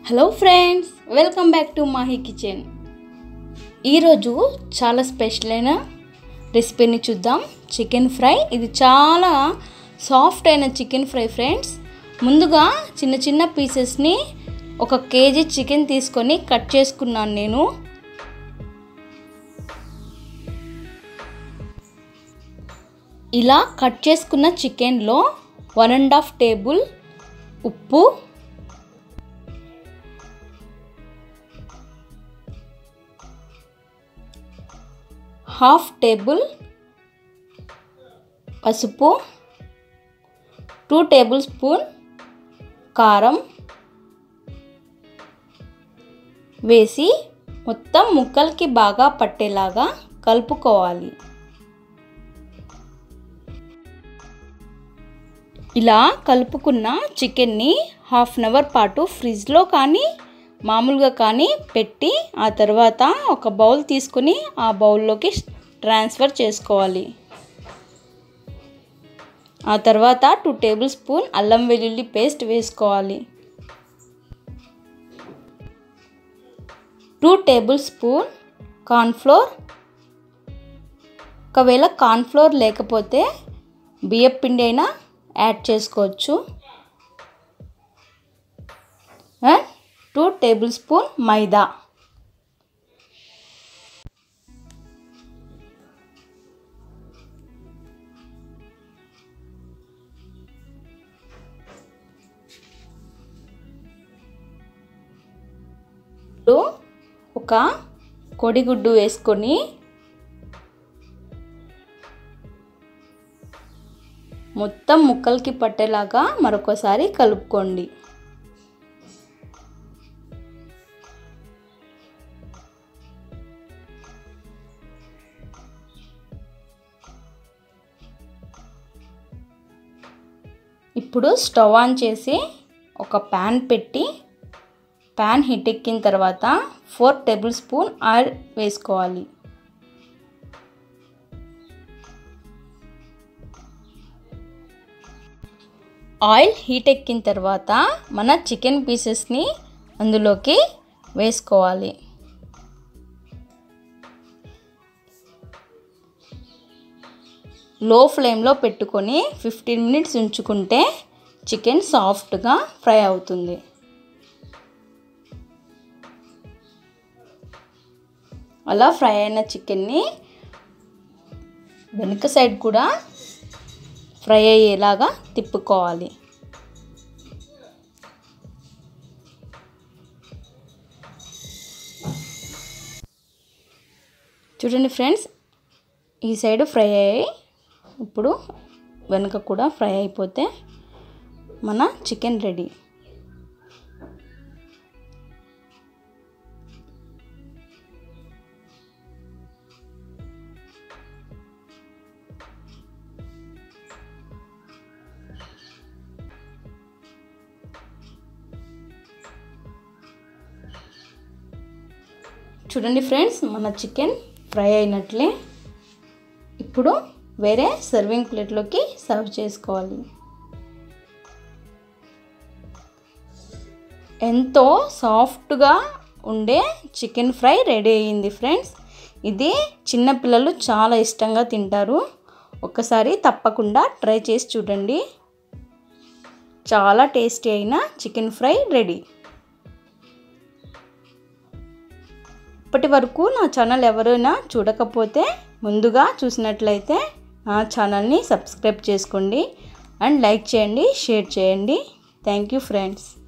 hello friends welcome back to Mahi kitchen ఈరోజు చాలా special అయిన రెసిపీని చూద్దాం చికెన్ ఫ్రై ఇది చాలా సాఫ్ట్ అయిన చికెన్ ఫ్రై ఫ్రెండ్స్ ముందుగా చిన్న చిన్న పీసెస్ని ఒక కేజీ చికెన్ తీసుకొని కట్ చేసుకున్నాను నేను ఇలా కట్ చేసుకున్న చికెన్లో వన్ అండ్ హాఫ్ టేబుల్ ఉప్పు హాఫ్ టేబుల్ పసుపు టూ టేబుల్ స్పూన్ కారం వేసి మొత్తం ముక్కలకి బాగా పట్టేలాగా కలుపుకోవాలి ఇలా కలుపుకున్న చికెన్ని హాఫ్ అన్ అవర్ పాటు ఫ్రిడ్జ్లో కానీ మామూలుగా కానీ పెట్టి ఆ తర్వాత ఒక బౌల్ తీసుకుని ఆ బౌల్లోకి ట్రాన్స్ఫర్ చేసుకోవాలి ఆ తర్వాత టూ టేబుల్ స్పూన్ అల్లం వెల్లుల్లి పేస్ట్ వేసుకోవాలి టూ టేబుల్ స్పూన్ కార్న్ఫ్లోర్ ఒకవేళ కార్న్ఫ్లోర్ లేకపోతే బియ్యం పిండి అయినా యాడ్ చేసుకోవచ్చు అండ్ టూ టేబుల్ స్పూన్ మైదా ఒక కోడిగుడ్డు వేసుకొని మొత్తం ముక్కలకి పట్టేలాగా మరొకసారి కలుపుకోండి ఇప్పుడు స్టవ్ ఆన్ చేసి ఒక ప్యాన్ పెట్టి ప్యాన్ హీట్ ఎక్కిన తర్వాత ఫోర్ టేబుల్ స్పూన్ ఆయిల్ వేసుకోవాలి ఆయిల్ హీట్ ఎక్కిన తర్వాత మన చికెన్ పీసెస్ని అందులోకి వేసుకోవాలి లో ఫ్లేమ్లో పెట్టుకొని ఫిఫ్టీన్ మినిట్స్ ఉంచుకుంటే చికెన్ సాఫ్ట్గా ఫ్రై అవుతుంది అలా ఫ్రై అయిన చికెన్ని వెనుక సైడ్ కూడా ఫ్రై అయ్యేలాగా తిప్పుకోవాలి చూడండి ఫ్రెండ్స్ ఈ సైడ్ ఫ్రై అయ్యాయి ఇప్పుడు వెనుక కూడా ఫ్రై అయిపోతే మన చికెన్ రెడీ చూడండి ఫ్రెండ్స్ మన చికెన్ ఫ్రై అయినట్లే ఇప్పుడు వేరే సర్వింగ్ ప్లేట్లోకి సర్వ్ చేసుకోవాలి ఎంతో సాఫ్ట్గా ఉండే చికెన్ ఫ్రై రెడీ అయ్యింది ఫ్రెండ్స్ ఇది చిన్నపిల్లలు చాలా ఇష్టంగా తింటారు ఒక్కసారి తప్పకుండా ట్రై చేసి చూడండి చాలా టేస్టీ అయిన చికెన్ ఫ్రై రెడీ ఇప్పటి వరకు నా ఛానల్ ఎవరైనా చూడకపోతే ముందుగా చూసినట్లయితే నా ఛానల్ని సబ్స్క్రైబ్ చేసుకోండి అండ్ లైక్ చేయండి షేర్ చేయండి థ్యాంక్ యూ ఫ్రెండ్స్